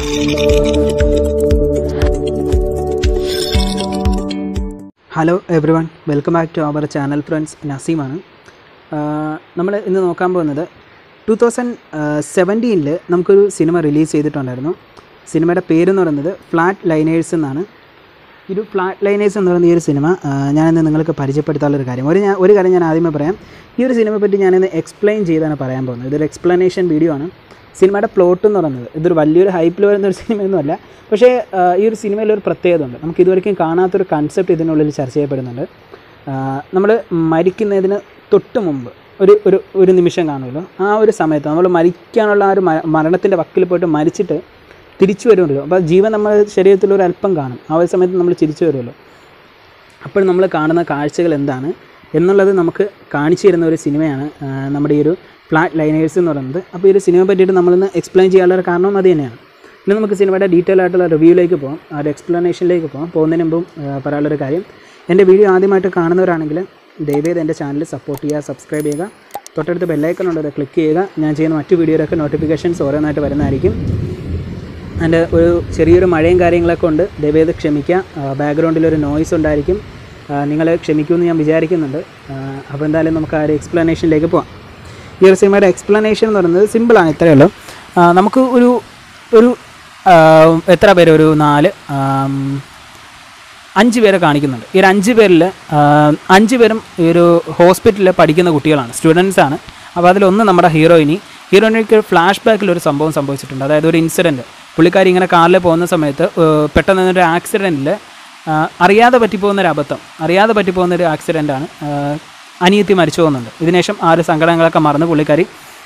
hello everyone welcome back to our channel friends നസീമാണ് നമ്മൾ ഇന്ന് നോക്കാൻ പോകുന്നത് ടു തൗസൻഡ് സെവൻറ്റീനിൽ നമുക്കൊരു സിനിമ റിലീസ് ചെയ്തിട്ടുണ്ടായിരുന്നു സിനിമയുടെ പേരെന്ന് പറയുന്നത് ഫ്ലാറ്റ് ലൈനേഴ്സ് എന്നാണ് ഈ ഒരു ഫ്ലാറ്റ് ലൈനേഴ്സ് എന്ന് പറയുന്ന ഈ ഒരു സിനിമ ആ, ഞാനിന്ന് നിങ്ങൾക്ക് പരിചയപ്പെടുത്താനുള്ള ഒരു കാര്യം ഒരു ഞാൻ ഒരു കാര്യം ഞാൻ ആദ്യമേ പറയാം ഈ ഒരു സിനിമയെ പറ്റി ഞാനിന്ന് എക്സ്പ്ലെയിൻ ചെയ്താണ് പറയാൻ പോകുന്നത് ഇതൊരു എക്സ്പ്ലനേഷൻ വീഡിയോ ആണ് സിനിമയുടെ പ്ലോട്ട് എന്ന് പറയുന്നത് ഇതൊരു വലിയൊരു ഹൈപ്പിൽ വരുന്ന ഒരു സിനിമയൊന്നുമല്ല പക്ഷേ ആ, ഈ ഒരു സിനിമയിൽ ഒരു പ്രത്യേകത ഉണ്ട് നമുക്ക് ഇതുവരെയും കാണാത്തൊരു കൺസെപ്റ്റ് ഇതിനുള്ളിൽ ചർച്ച ചെയ്യപ്പെടുന്നുണ്ട് നമ്മൾ മരിക്കുന്നതിന് തൊട്ട് മുമ്പ് ഒരു ഒരു ഒരു നിമിഷം കാണുമല്ലോ ആ ഒരു സമയത്ത് നമ്മൾ മരിക്കാനുള്ള ആ ഒരു മരണത്തിൻ്റെ വക്കിൽ പോയിട്ട് മരിച്ചിട്ട് തിരിച്ചു വരുമല്ലോ അപ്പോൾ ജീവൻ നമ്മുടെ ശരീരത്തിൽ ഒരു അല്പം കാണും ആ ഒരു സമയത്ത് നമ്മൾ തിരിച്ചു വരുമല്ലോ അപ്പോൾ നമ്മൾ കാണുന്ന കാഴ്ചകൾ എന്താണ് എന്നുള്ളത് നമുക്ക് കാണിച്ചു തരുന്ന ഒരു സിനിമയാണ് ആ, നമ്മുടെ ഈ ഒരു ഫ്ലാറ്റ് ലൈനേഴ്സ് എന്ന് പറയുന്നത് അപ്പോൾ ഈ ഒരു സിനിമയെ പറ്റിയിട്ട് നമ്മളിന്ന് എക്സ്പ്ലെയിൻ ചെയ്യാനുള്ള ഒരു കാരണം അത് തന്നെയാണ് ഇനി നമുക്ക് സിനിമയുടെ ഡീറ്റെയിൽ ആയിട്ടുള്ള റിവ്യൂയിലേക്ക് പോകാം ആ ഒരു എക്സ്പ്ലനേഷനിലേക്ക് പോകാം പോകുന്നതിന് മുമ്പും ആ, പറയാനുള്ളൊരു കാര്യം എൻ്റെ വീഡിയോ ആദ്യമായിട്ട് കാണുന്നവരാണെങ്കിൽ ദയവേത് എൻ്റെ ചാനൽ സപ്പോർട്ട് ചെയ്യുക സബ്സ്ക്രൈബ് ചെയ്യുക തൊട്ടടുത്ത് ബെല്ലൈക്കൺ ഉണ്ട് അത് ക്ലിക്ക് ചെയ്യുക ഞാൻ ചെയ്യുന്ന മറ്റു വീഡിയോയിലൊക്കെ നോട്ടിഫിക്കേഷൻസ് ഓരോന്നായിട്ട് വരുന്നതായിരിക്കും അതിൻ്റെ ഒരു ചെറിയൊരു മഴയും കാര്യങ്ങളൊക്കെ ഉണ്ട് ദയവേത് ക്ഷമിക്കുക ബാക്ക്ഗ്രൗണ്ടിൽ ഒരു നോയ്സ് ഉണ്ടായിരിക്കും നിങ്ങൾ ക്ഷമിക്കുമെന്ന് ഞാൻ വിചാരിക്കുന്നുണ്ട് ആ, അപ്പോൾ എന്തായാലും നമുക്ക് ആ ഒരു എക്സ്പ്ലനേഷനിലേക്ക് പോകാം ഈ ഒരു സിനിമയുടെ എക്സ്പ്ലനേഷൻ എന്ന് പറയുന്നത് സിമ്പിളാണ് ഇത്രയേ ഉള്ളൂ ആ, നമുക്ക് ഒരു ഒരു ആ, എത്ര പേര് ഒരു നാല് ആം, അഞ്ച് പേരെ കാണിക്കുന്നുണ്ട് ഈ ഒരു അഞ്ച് പേരിൽ അഞ്ച് പേരും ഈ ഒരു ഹോസ്പിറ്റലിൽ പഠിക്കുന്ന കുട്ടികളാണ് സ്റ്റുഡൻസ് ആണ് അപ്പോൾ അതിലൊന്ന് നമ്മുടെ ഹീറോയിനി ഹീറോയിനിക്ക് ഫ്ലാഷ് ബാക്കിൽ ഒരു സംഭവം സംഭവിച്ചിട്ടുണ്ട് അതായത് ഒരു ഇൻസിഡൻറ്റ് പുള്ളിക്കാരി ഇങ്ങനെ കാറിൽ പോകുന്ന സമയത്ത് ഏഹ്, പെട്ടെന്ന് ഒരു ആക്സിഡൻറ്റിൽ അറിയാതെ പറ്റിപ്പോകുന്ന ഒരു അബദ്ധം അറിയാതെ പറ്റിപ്പോകുന്ന ഒരു ആക്സിഡൻ്റാണ് അനിയത്തി മരിച്ചു പോകുന്നുണ്ട് ഇതിനുശേഷം ആ ഒരു സങ്കടങ്ങളൊക്കെ മറന്ന് പുള്ളിക്കാരി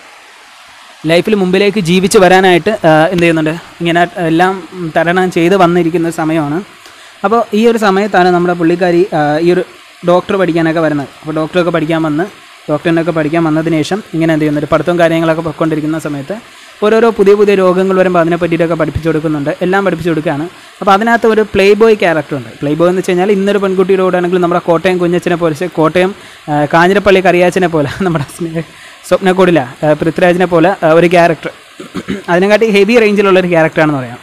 ലൈഫിൽ മുമ്പിലേക്ക് ജീവിച്ച് വരാനായിട്ട് ആ, എന്ത് ചെയ്യുന്നുണ്ട് ഇങ്ങനെ എല്ലാം തരണം ചെയ്ത് വന്നിരിക്കുന്ന സമയമാണ് അപ്പോൾ ഈ ഒരു സമയത്താണ് നമ്മുടെ പുള്ളിക്കാരി ആ, ഈ ഒരു ഡോക്ടർ പഠിക്കാനൊക്കെ വരുന്നത് അപ്പോൾ ഡോക്ടറൊക്കെ പഠിക്കാൻ വന്ന് ഡോക്ടറിനൊക്കെ പഠിക്കാൻ വന്നതിന് ശേഷം ഇങ്ങനെ എന്ത് ചെയ്യുന്നുണ്ട് പഠിത്തവും കാര്യങ്ങളൊക്കെ പൊയ്ക്കൊണ്ടിരിക്കുന്ന സമയത്ത് ഓരോരോ പുതിയ പുതിയ രോഗങ്ങൾ വരുമ്പോൾ അതിനെ പറ്റിയിട്ടൊക്കെ പഠിപ്പിച്ചു കൊടുക്കുന്നുണ്ട് എല്ലാം പഠിപ്പിച്ചു കൊടുക്കുകയാണ് അപ്പോൾ അതിനകത്ത് ഒരു പ്ലേ ബോയ് ക്യാരക്ടർ ഉണ്ട് പ്ലേ ബോയ് എന്ന് വെച്ച് കഴിഞ്ഞാൽ ഇന്നൊരു പെൺകുട്ടിയുടെ കൂടെ ആണെങ്കിൽ നമ്മുടെ കോട്ടയം കുഞ്ഞച്ചനെ പോലെ കോട്ടയം ആ, കാഞ്ഞിരപ്പള്ളി കറിയാച്ചനെ പോലെ നമ്മുടെ സ്നേ- സ്വപ്നക്കോടില ആ, പൃഥ്വിരാജിനെ പോലെ ആ, ഒരു ക്യാരക്ടർ അതിനെക്കാട്ടി ഹെവി റേഞ്ചിലുള്ള ഒരു ക്യാരക്ടറാണെന്ന് പറയാം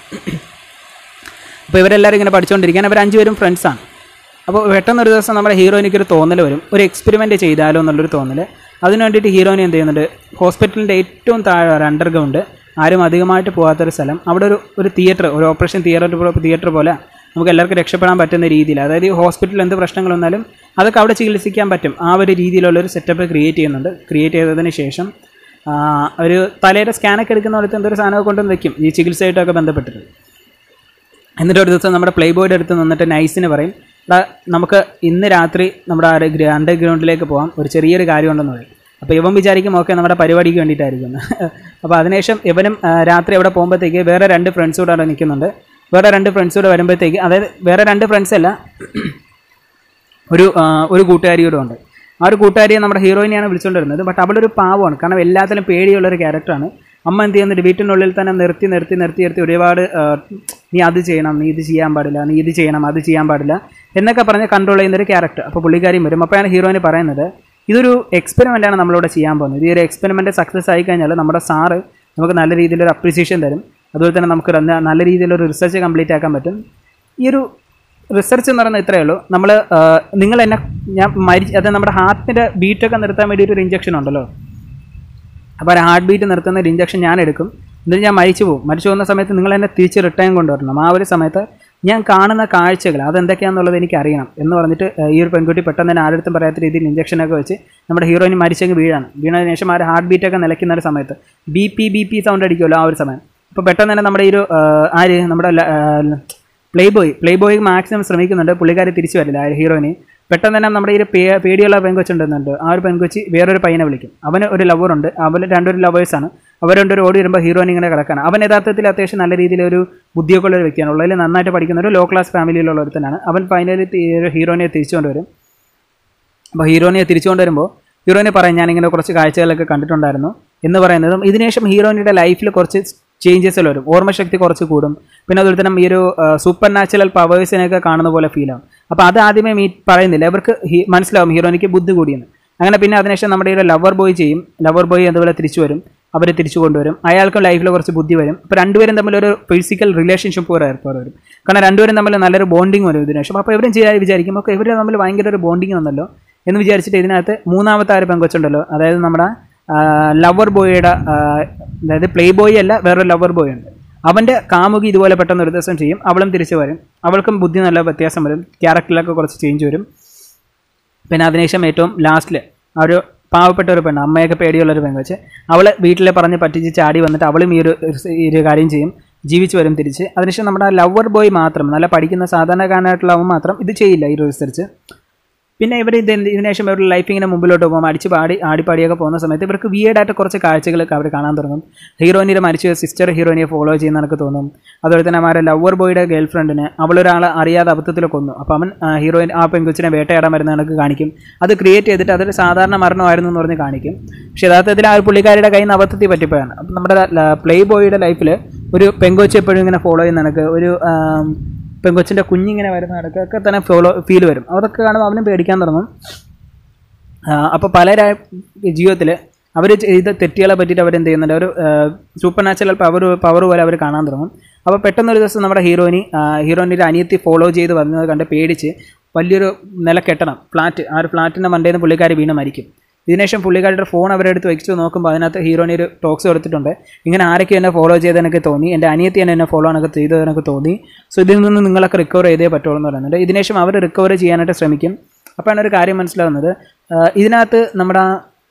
അപ്പോൾ ഇവരെല്ലാവരും ഇങ്ങനെ പഠിച്ചുകൊണ്ടിരിക്കാൻ അവർ അഞ്ചുപേരും ഫ്രണ്ട്സാണ് അപ്പോൾ പെട്ടെന്ന് ഒരു ദിവസം നമ്മുടെ ഹീറോയിനിക്ക് ഒരു തോന്നൽ വരും ഒരു എക്സ്പെരിമെൻറ്റ് ചെയ്താലോ എന്നുള്ളൊരു തോന്നൽ അതിന് വേണ്ടിയിട്ട് ഹീറോയിൻ എന്ത് ചെയ്യുന്നുണ്ട് ഹോസ്പിറ്റലിൻ്റെ ഏറ്റവും താഴെ ഒരു അണ്ടർഗ്രൗണ്ട് ആരും അധികമായിട്ട് പോകാത്തൊരു സ്ഥലം അവിടെ ഒരു ഒരു തിയേറ്റർ ഒരു ഓപ്പറേഷൻ തിയേറ്റർ തിയേറ്റർ പോലെ നമുക്ക് എല്ലാവർക്കും രക്ഷപ്പെടാൻ പറ്റുന്ന രീതിയിൽ അതായത് ഈ ഹോസ്പിറ്റലിൽ എന്ത് പ്രശ്നങ്ങൾ വന്നാലും അതൊക്കെ അവിടെ ചികിത്സിക്കാൻ പറ്റും ആ ഒരു രീതിയിലുള്ള ഒരു സെറ്റപ്പ് ക്രിയേറ്റ് ചെയ്യുന്നുണ്ട് ക്രിയേറ്റ് ചെയ്തതിന് ശേഷം ആ, ഒരു തലയുടെ സ്കാനൊക്കെ എടുക്കുന്ന പോലത്തെ എന്തൊരു സാധനമൊക്കെ കൊണ്ടുവന്ന് വെക്കും ഈ ചികിത്സയായിട്ടൊക്കെ ബന്ധപ്പെട്ടിട്ട് എന്നിട്ട് ഒരു ദിവസം നമ്മുടെ പ്ലേ ബോയുടെ അടുത്ത് നിന്നിട്ട് നൈസിന് പറയും "എടാ, നമുക്ക് ഇന്ന് രാത്രി നമ്മുടെ ആ ഒരു അണ്ടർഗ്രൗണ്ടിലേക്ക് പോകാം ഒരു ചെറിയൊരു കാര്യമുണ്ടെന്ന് പറയും അപ്പോൾ ഇവൻ വിചാരിക്കും ഓക്കെ നമ്മുടെ പരിപാടിക്ക് വേണ്ടിയിട്ടായിരിക്കും അപ്പോൾ അതിനുശേഷം ഇവനും ആ, രാത്രി അവിടെ പോകുമ്പോഴത്തേക്ക് വേറെ രണ്ട് ഫ്രണ്ട്സ് കൂടെ അവിടെ നിൽക്കുന്നുണ്ട് വേറെ രണ്ട് ഫ്രണ്ട്സ് കൂടെ വരുമ്പോഴത്തേക്ക് അതായത് വേറെ രണ്ട് ഫ്രണ്ട്സ് അല്ല ഒരു ആ, ഒരു കൂട്ടുകാരി കൂടെ ഉണ്ട് ആ ഒരു കൂട്ടുകാരിയെ നമ്മുടെ ഹീറോയിനെയാണ് വിളിച്ചുകൊണ്ട് വരുന്നത് ബട്ട് അവളൊരു പാവമാണ് കാരണം എല്ലാത്തിലും പേടിയുള്ള ഒരു ക്യാരക്ടറാണ് അമ്മ എന്ത് ചെയ്യുന്നുണ്ട് വീട്ടിനുള്ളിൽ തന്നെ നിർത്തി നിർത്തി നിർത്തി നിർത്തി ഒരുപാട് ആ, നീ അത് ചെയ്യണം നീ ഇത് ചെയ്യാൻ പാടില്ല നീ ഇത് ചെയ്യണം അത് ചെയ്യാൻ പാടില്ല എന്നൊക്കെ പറഞ്ഞ് കൺട്രോൾ ചെയ്യുന്ന ഒരു ക്യാരക്ടർ അപ്പോൾ പുള്ളിക്കാരിയും വരും അപ്പോഴാണ് ഹീറോയിന് പറയുന്നത് ഇതൊരു എക്സ്പെരിമെൻ്റ് ആണ് നമ്മളിവിടെ ചെയ്യാൻ പോകുന്നത് ഈ ഒരു എക്സ്പെരിമെൻറ്റ് സക്സസ് ആയി കഴിഞ്ഞാൽ നമ്മുടെ സാറ് നമുക്ക് നല്ല രീതിയിലൊരു അപ്രീസിയേഷൻ തരും അതുപോലെ തന്നെ നമുക്ക് നല്ല- നല്ല രീതിയിലൊരു റിസർച്ച് കംപ്ലീറ്റ് ആക്കാൻ പറ്റും ഈ ഒരു റിസർച്ച് എന്ന് പറയുന്നത് ഇത്രയേ ഉള്ളൂ നമ്മൾ നിങ്ങൾ എന്നെ ഞാൻ മരി അത് നമ്മുടെ ഹാർട്ടിൻ്റെ ബീറ്റൊക്കെ നിർത്താൻ വേണ്ടിയിട്ട് ഒരു ഇഞ്ചക്ഷൻ ഉണ്ടല്ലോ അപ്പോൾ ആ ഹാർട്ട് ബീറ്റ് നിർത്തുന്ന ഒരു ഇഞ്ചക്ഷൻ ഞാൻ എടുക്കും എന്നിട്ട് ഞാൻ മരിച്ചു പോകും മരിച്ചു പോകുന്ന സമയത്ത് നിങ്ങൾ എന്നെ തിരിച്ച് റിട്ടേൺ കൊണ്ടുവരണം ആ ഒരു സമയത്ത് ഞാൻ കാണുന്ന കാഴ്ചകൾ അതെന്തൊക്കെയാണെന്നുള്ളത് എനിക്ക് അറിയണം എന്ന് പറഞ്ഞിട്ട് ഏഹ്, ഈ ഒരു പെൺകുട്ടി പെട്ടെന്ന് തന്നെ ആരുടെ പറയാത്ത രീതിയിൽ ഇഞ്ചക്ഷനൊക്കെ വെച്ച് നമ്മുടെ ഹീറോയിന് മരിച്ചങ്ങ് വീഴാണ് വീണതിന് ശേഷം ആ ഒരു ഹാർട്ട് ബീറ്റൊക്കെ നിലയ്ക്കുന്ന ഒരു സമയത്ത് B P B P sound അടിക്കുമല്ലോ ആ ഒരു സമയം അപ്പോൾ പെട്ടെന്ന് തന്നെ നമ്മുടെ ഈ ഒരു ഏഹ്, ആര് നമ്മുടെ ല- ഏഹ്, playboy playboy maximum ശ്രമിക്കുന്നുണ്ട് പുള്ളിക്കാരി തിരിച്ചു വരില്ല ആ ഹീറോയിന് പെട്ടെന്ന് തന്നെ നമ്മുടെ ഈ ഒരു പേ പേടിയുള്ള പെൺകൊച്ചുണ്ടെന്നുണ്ട് ആ ഒരു പെൺകൊച്ചി വേറൊരു പയ്യനെ വിളിക്കും അവന് ഒരു ലവറുണ്ട് അവൻ രണ്ടൊരു ലവേഴ്സാണ് അവർ രണ്ടൊരു ഓടി വരുമ്പോൾ ഹീറോയിൻ ഇങ്ങനെ കിടക്കാണ് അവൻ യഥാർത്ഥത്തിൽ അത്യാവശ്യം നല്ല രീതിയിലൊരു ബുദ്ധിയൊക്കെ ഉള്ള ഒരു വ്യക്തിയാണ് ഉള്ളതിൽ നന്നായിട്ട് പഠിക്കുന്ന ഒരു ലോ ക്ലാസ് ഫാമിലിയിലുള്ള ഒരുത്തനാണ് അവൻ ഫൈനലി ഹീറോയിനെ തിരിച്ചുകൊണ്ട് വരും അപ്പോൾ ഹീറോയിനെ തിരിച്ചുകൊണ്ട് വരുമ്പോൾ ഹീറോയിനെ പറയും ഞാനിങ്ങനെ കുറച്ച് കാഴ്ചകളൊക്കെ കണ്ടിട്ടുണ്ടായിരുന്നു എന്ന് പറയുന്നതും ഇതിനുശേഷം ഹീറോയിനിയുടെ ലൈഫിൽ കുറച്ച് ചേഞ്ചസ് വരും ഓർമ്മശക്തി കുറച്ച് കൂടും പിന്നെ അതുപോലെ തന്നെ ഈ ഒരു സൂപ്പർ നാച്ചുറൽ പവേഴ്സിനെയൊക്കെ കാണുന്ന പോലെ ഫീൽ ആവും അപ്പോൾ അത് ആദ്യമേ മീ പറയുന്നില്ല അവർക്ക് ഹി- മനസ്സിലാവും ഹീറോയിനിക്ക് ബുദ്ധി കൂടിയെന്ന് അങ്ങനെ പിന്നെ അതിനുശേഷം നമ്മുടെ ഈ ഒരു ലവർ ബോയ് ചെയ്യും ലവർ ബോയ് അതുപോലെ തിരിച്ചു വരും അവർ തിരിച്ചു കൊണ്ടുവരും അയാൾക്കും ലൈഫിൽ കുറച്ച് ബുദ്ധി വരും അപ്പോൾ രണ്ടുപേരും തമ്മിൽ ഒരു ഫിസിക്കൽ റിലേഷൻഷിപ്പ് പോലെ ഏർപ്പാട് വരും കാരണം രണ്ടുപേരും തമ്മിൽ നല്ലൊരു ബോണ്ടിങ് വരും ഇതിന് ശേഷം അപ്പോൾ ഇവരും ചെയ്യാൻ വിചാരിക്കും ഓക്കെ ഇവർ തമ്മിൽ ഭയങ്കര ഒരു ബോണ്ടിങ് വന്നല്ലോ എന്ന് വിചാരിച്ചിട്ട് ഇതിനകത്ത് മൂന്നാമത്തെ ആ ഒരു പെങ്കൊച്ചുണ്ടല്ലോ അതായത് നമ്മുടെ ലവർ ബോയുടെ അതായത് പ്ലേ ബോയ് അല്ല വേറൊരു ലവർ ബോയ് ഉണ്ട് അവൻ്റെ കാമുകി ഇതുപോലെ പെട്ടെന്ന് ഒരു ദിവസം ചെയ്യും അവളും തിരിച്ചു വരും അവൾക്കും ബുദ്ധി നല്ല വ്യത്യാസം വരും ക്യാരക്ടറിലൊക്കെ കുറച്ച് ചേഞ്ച് വരും പിന്നെ അതിനുശേഷം ഏറ്റവും ലാസ്റ്റിൽ ആ ഒരു പാവപ്പെട്ട ഒരു പെണ്ണ് അമ്മയൊക്കെ പേടിയുള്ള ഒരു പെങ്കൊച്ച് അവൾ വീട്ടിൽ പറഞ്ഞ് പറ്റിച്ച് ചാടി വന്നിട്ട് അവളും ഈ ഒരു ഈ ഒരു കാര്യം ചെയ്യും ജീവിച്ചു വരും തിരിച്ച് അതിനുശേഷം നമ്മുടെ ലവർ ബോയ് മാത്രം നല്ല പഠിക്കുന്ന സാധാരണക്കാരനായിട്ടുള്ള അവൻ മാത്രം ഇത് ചെയ്യില്ല ഈ റിസർച്ച് പിന്നെ ഇവർ ഇത് എന്ത് ഇതിനുശേഷം ഇവരുടെ ലൈഫ് ഇങ്ങനെ മുമ്പിലോട്ട് പോകും അടിച്ച് പാടി ആടിപ്പാടിയൊക്കെ പോകുന്ന സമയത്ത് ഇവർക്ക് വിയേഡായിട്ട് കുറച്ച് കാഴ്ചകളൊക്കെ അവർ കാണാൻ തുടങ്ങും ഹീറോയിനിയുടെ മരിച്ച സിസ്റ്റർ ഹീറോയിനെ ഫോളോ ചെയ്യുന്ന എനിക്ക് തോന്നും അതുപോലെ തന്നെ അവരുടെ ലവർ ബോയുടെ ഗേൾ ഫ്രണ്ടിനെ അവളൊരാളെ അറിയാതെ അബദ്ധത്തിൽ കൊന്നു അപ്പോൾ അവൻ ഹീറോയിൻ ആ പെൺകൊച്ചിനെ വേട്ടയാടാൻ വരുന്ന കണക്ക് കാണിക്കും അത് ക്രിയേറ്റ് ചെയ്തിട്ട് അതൊരു സാധാരണ മരണമായിരുന്നു എന്ന് പറഞ്ഞ് കാണിക്കും പക്ഷേ യഥാർത്ഥത്തിൽ ആ ഒരു പുള്ളിക്കാരിയുടെ കയ്യിൽ നിന്ന് അബദ്ധത്തിൽ പറ്റിപ്പോയാണ് അപ്പം നമ്മുടെ പ്ലേ ബോയുടെ ലൈഫിൽ ഒരു പെങ്കൊച്ച് എപ്പോഴും ഇങ്ങനെ ഫോളോ ചെയ്യുന്ന കണക്ക് ഒരു പെങ്കൊച്ചിൻ്റെ കുഞ്ഞിങ്ങനെ വരുന്ന കണക്കൊക്കെ തന്നെ ഫോളോ ഫീൽ വരും അതൊക്കെ കാണുമ്പോൾ അവനും പേടിക്കാൻ തുടങ്ങും അപ്പോൾ പല ജീവിതത്തിൽ അവർ ചെയ്ത തെറ്റുകളെ പറ്റിയിട്ട് അവർ എന്ത് ചെയ്യുന്നുണ്ട് ഒരു സൂപ്പർ നാച്ചുറൽ പവർ പവർ പോലെ അവർ കാണാൻ തുടങ്ങും അപ്പോൾ പെട്ടെന്നൊരു ദിവസം നമ്മുടെ ഹീറോയിനി ഹീറോയിൻ്റെ അനിയത്തി ഫോളോ ചെയ്ത് വന്നത് കണ്ട് പേടിച്ച് വലിയൊരു നില കെട്ടണം ഫ്ലാറ്റ് ആ ഒരു ഫ്ലാറ്റിൻ്റെ മണ്ടയിൽ നിന്ന് പുള്ളിക്കാരി വീണ് മരിക്കും ഇതിനുശേഷം പുള്ളിക്കാരുടെ ഫോൺ അവരെടുത്ത് വെച്ച് നോക്കുമ്പോൾ അതിനകത്ത് ഹീറോയിന് ഒരു ടോക്സ് കൊടുത്തിട്ടുണ്ട് ഇങ്ങനെ ആരൊക്കെ എന്നെ ഫോളോ ചെയ്തെനിക്ക് തോന്നി എൻ്റെ അനിയത്തി എന്നെ ഫോളോ ആണൊക്കെ ചെയ്തതെന്നൊക്കെ തോന്നി സോ ഇതിൽ നിന്ന് നിങ്ങളൊക്കെ റിക്കവർ ചെയ്തേ പറ്റുള്ളൂ എന്ന് പറയുന്നുണ്ട് ഇതിനുശേഷം അവർ റിക്കവർ ചെയ്യാനായിട്ട് ശ്രമിക്കും അപ്പോഴാണ് ഒരു കാര്യം മനസ്സിലാവുന്നത് ഇതിനകത്ത് നമ്മുടെ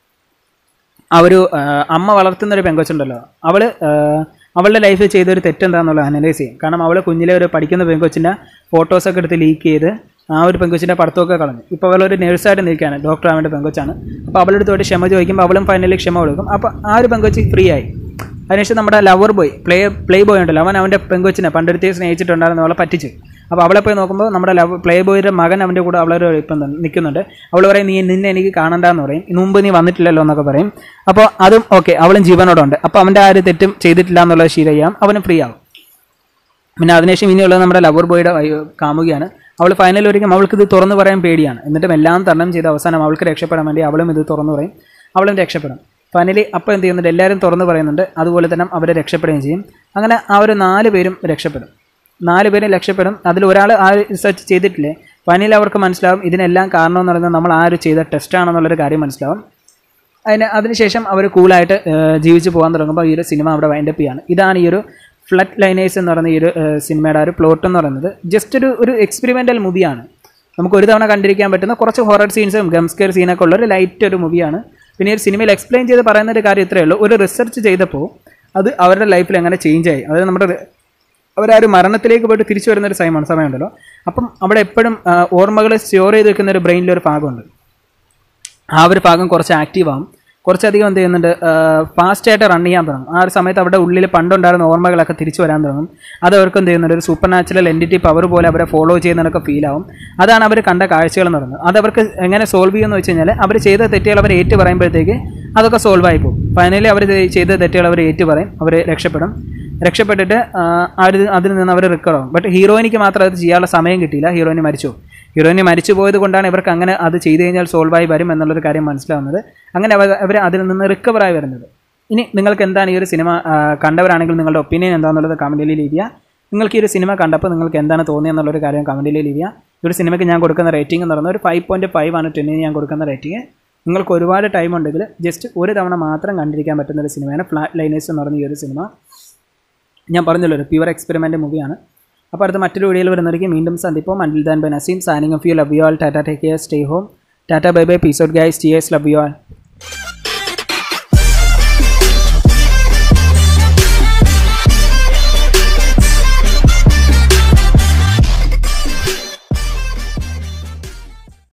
ആ ഒരു അമ്മ വളർത്തുന്ന ഒരു പെങ്കൊച്ചുണ്ടല്ലോ അവൾ അവളുടെ ലൈഫിൽ ചെയ്തൊരു തെറ്റെന്താണെന്നുള്ളത് അനലൈസ് ചെയ്യും കാരണം അവൾ കുഞ്ഞിലെ ഒരു പഠിക്കുന്ന പെങ്കൊച്ചിൻ്റെ ഫോട്ടോസൊക്കെ എടുത്ത് ലീക്ക് ചെയ്ത് ആ ഒരു പെങ്കൊച്ചിൻ്റെ പഠിത്തമൊക്കെ കളഞ്ഞു ഇപ്പോൾ അവളൊരു നേഴ്സായിട്ട് നിൽക്കുകയാണ് ഡോക്ടർ ആവേണ്ട പെങ്കൊച്ചാണ് അപ്പോൾ അവളുടെ അടുത്തോട്ട് ക്ഷമ ചോദിക്കുമ്പോൾ അവളും ഫൈനലി ക്ഷമ കൊടുക്കും അപ്പോൾ ആ ഒരു പെങ്കൊച്ചി ഫ്രീ ആയി അതിനുശേഷം നമ്മുടെ lover boy play playboy ഉണ്ടല്ലോ അവൻ അവൻ്റെ പെങ്കൊച്ചിനെ പണ്ടൊരുത്തി സ്നേഹിച്ചിട്ടുണ്ടായിരുന്നു അവളെ പറ്റിച്ചു അപ്പോൾ അവളെ പോയി നോക്കുമ്പോൾ നമ്മുടെ ലവ് പ്ലേ ബോയുടെ മകൻ അവൻ്റെ കൂടെ അവളൊരു ഇപ്പം നിൽക്കുന്നുണ്ട് അവൾ പറയും നീ നിന്നെ എനിക്ക് കാണണ്ടെന്ന് പറയും മുമ്പ് നീ വന്നിട്ടില്ലല്ലോ എന്നൊക്കെ പറയും അപ്പോൾ അതും ഓക്കെ അവളും ജീവനോടുണ്ട് അപ്പോൾ അവൻ്റെ ആ ഒരു തെറ്റും ചെയ്തിട്ടില്ല എന്നുള്ളത് ശരിയാം അവനും ഫ്രീ ആവും പിന്നെ അതിനുശേഷം ഇനിയുള്ളത് നമ്മുടെ ലവർ ബോയുടെ കാമുകയാണ് അവൾ ഫൈനൽ ഒരിക്കലും അവൾക്ക് ഇത് തുറന്നു പറയാൻ പേടിയാണ് എന്നിട്ടും എല്ലാം തരണം ചെയ്ത് അവസാനം അവൾക്ക് രക്ഷപ്പെടാൻ വേണ്ടി അവളും ഇത് തുറന്നു പറയും അവളും രക്ഷപ്പെടും ഫൈനലി അപ്പോൾ എന്ത് ചെയ്യുന്നുണ്ട് എല്ലാവരും തുറന്നു പറയുന്നുണ്ട് അതുപോലെ തന്നെ അവരെ രക്ഷപ്പെടുകയും ചെയ്യും അങ്ങനെ ആ ഒരു നാല് പേരും രക്ഷപ്പെടും നാല് പേരും രക്ഷപ്പെടും അതിൽ ഒരാൾ ആ റിസർച്ച് ചെയ്തിട്ടില്ലേ ഫൈനലി അവർക്ക് മനസ്സിലാവും ഇതിനെല്ലാം കാരണം എന്ന് പറയുന്നത് നമ്മൾ ആ ഒരു ചെയ്ത ടെസ്റ്റാണെന്നുള്ളൊരു കാര്യം മനസ്സിലാവും അതിന് അതിനുശേഷം അവർ കൂളായിട്ട് ജീവിച്ച് പോകാൻ തുടങ്ങുമ്പോൾ ഈ ഒരു സിനിമ അവിടെ വൈൻഡപ്പ് ചെയ്യാണ് ഇതാണ് ഈ ഒരു ഫ്ലഡ് ലൈനേഴ്സ് എന്ന് പറയുന്ന ഈ ഒരു സിനിമയുടെ ഒരു പ്ലോട്ട് എന്ന് പറയുന്നത് ജസ്റ്റ് ഒരു ഒരു എക്സ്പെരിമെൻ്റൽ മൂവിയാണ് നമുക്ക് ഒരു തവണ കണ്ടിരിക്കാൻ പറ്റുന്ന കുറച്ച് ഹൊറർ സീൻസും ഗംസ്കെയർ സീനൊക്കെ ഉള്ള ഒരു ലൈറ്റ് ഒരു മൂവിയാണ് പിന്നെ ഒരു സിനിമയിൽ എക്സ്പ്ലെയിൻ ചെയ്ത് പറയുന്ന ഒരു കാര്യം ഇത്രയേ ഉള്ളൂ ഒരു റിസർച്ച് ചെയ്തപ്പോൾ അത് അവരുടെ ലൈഫിൽ എങ്ങനെ ചേഞ്ച് ആയി അതായത് നമ്മുടെ അവർ ആ ഒരു മരണത്തിലേക്ക് പോയിട്ട് തിരിച്ചു വരുന്ന ഒരു സമയമാണ് സമയമുണ്ടല്ലോ അപ്പം അവിടെ എപ്പോഴും ഓർമ്മകൾ സ്റ്റോർ ചെയ്ത് വെക്കുന്ന ഒരു ബ്രെയിനിലൊരു ഭാഗമുണ്ട് ആ ഒരു ഭാഗം കുറച്ച് ആക്റ്റീവ് ആവും കുറച്ചധികം എന്ത് ചെയ്യുന്നുണ്ട് ഫാസ്റ്റായിട്ട് റൺ ചെയ്യാൻ തുടങ്ങും ആ ഒരു സമയത്ത് അവിടെ ഉള്ളിൽ പണ്ടുണ്ടായിരുന്ന ഓർമ്മകളൊക്കെ തിരിച്ചു വരാൻ തുടങ്ങും അത് അവർക്ക് എന്ത് ചെയ്യുന്നുണ്ട് ഒരു സൂപ്പർ നാച്ചുറൽ എൻറ്റിറ്റി പവർ പോലെ അവരെ ഫോളോ ചെയ്യുന്നതൊക്കെ ഫീൽ ആവും അതാണ് അവർ കണ്ട കാഴ്ചകൾ എന്ന് പറയുന്നത് അത് അവർക്ക് എങ്ങനെ സോൾവ് ചെയ്യുമെന്ന് വെച്ച് കഴിഞ്ഞാൽ അവർ ചെയ്ത തെറ്റുകൾ അവർ ഏറ്റു പറയുമ്പോഴത്തേക്ക് അതൊക്കെ സോൾവ് ആയി പോകും ഫൈനലി അവർ ചെയ്ത തെറ്റുകൾ അവർ ഏറ്റു പറയും അവർ രക്ഷപ്പെടും രക്ഷപ്പെട്ടിട്ട് അവർ അതിൽ നിന്ന് അവർ റിക്കവർ ആവും ബട്ട് ഹീറോയിനിക്ക് മാത്രം അത് ചെയ്യാനുള്ള സമയം കിട്ടിയില്ല ഹീറോയിന് മരിച്ചു ഹീറോയിനെ മരിച്ചു പോയത് കൊണ്ടാണ് ഇവർക്ക് അങ്ങനെ അത് ചെയ്തു കഴിഞ്ഞാൽ സോൾവ് ആയി വരും എന്നുള്ളൊരു കാര്യം മനസ്സിലാവുന്നത് അങ്ങനെ അവർ അവർ അതിൽ നിന്ന് റിക്കവറായി വരുന്നത് ഇനി നിങ്ങൾക്ക് എന്താണ് ഈ ഒരു സിനിമ കണ്ടവരാണെങ്കിൽ നിങ്ങളുടെ ഒപ്പീനിയൻ എന്താണെന്നുള്ളത് കമൻറ്റിൽ ലീവിയ നിങ്ങൾക്ക് ഈ ഒരു സിനിമ കണ്ടപ്പോൾ നിങ്ങൾക്ക് എന്താണ് തോന്നിയെന്നുള്ളൊരു കാര്യം കമൻറ്റിൽ ലീവിയ ഈ ഒരു സിനിമയ്ക്ക് ഞാൻ കൊടുക്കുന്ന റേറ്റിംഗ് എന്ന് പറയുന്നത് ഒരു ഫൈവ് പോയിൻറ്റ് ഫൈവ് ആണ് ടെന്നിന് ഞാൻ കൊടുക്കുന്ന റേറ്റിംഗ് നിങ്ങൾക്ക് ഒരുപാട് ടൈം ഉണ്ടെങ്കിൽ ജസ്റ്റ് ഒരു തവണ മാത്രം കണ്ടിരിക്കാൻ പറ്റുന്ന ഒരു സിനിമയാണ് ഫ്ലാറ്റ് ലൈനേഴ്സ് എന്ന് പറയുന്ന ഈ ഒരു സിനിമ ഞാൻ പറഞ്ഞല്ലോ ഒരു പ്യുവർ എക്സ്പെരിമെൻ്റ് മൂവിയാണ് അപ്പോൾ അടുത്ത മറ്റൊരു വീഡിയോയിൽ വരുന്നവർക്ക് വീണ്ടും സന്ദിപ്പം until then bye Naseem signing off you love you all tata take care stay home tata bye bye peace out guys T S love you all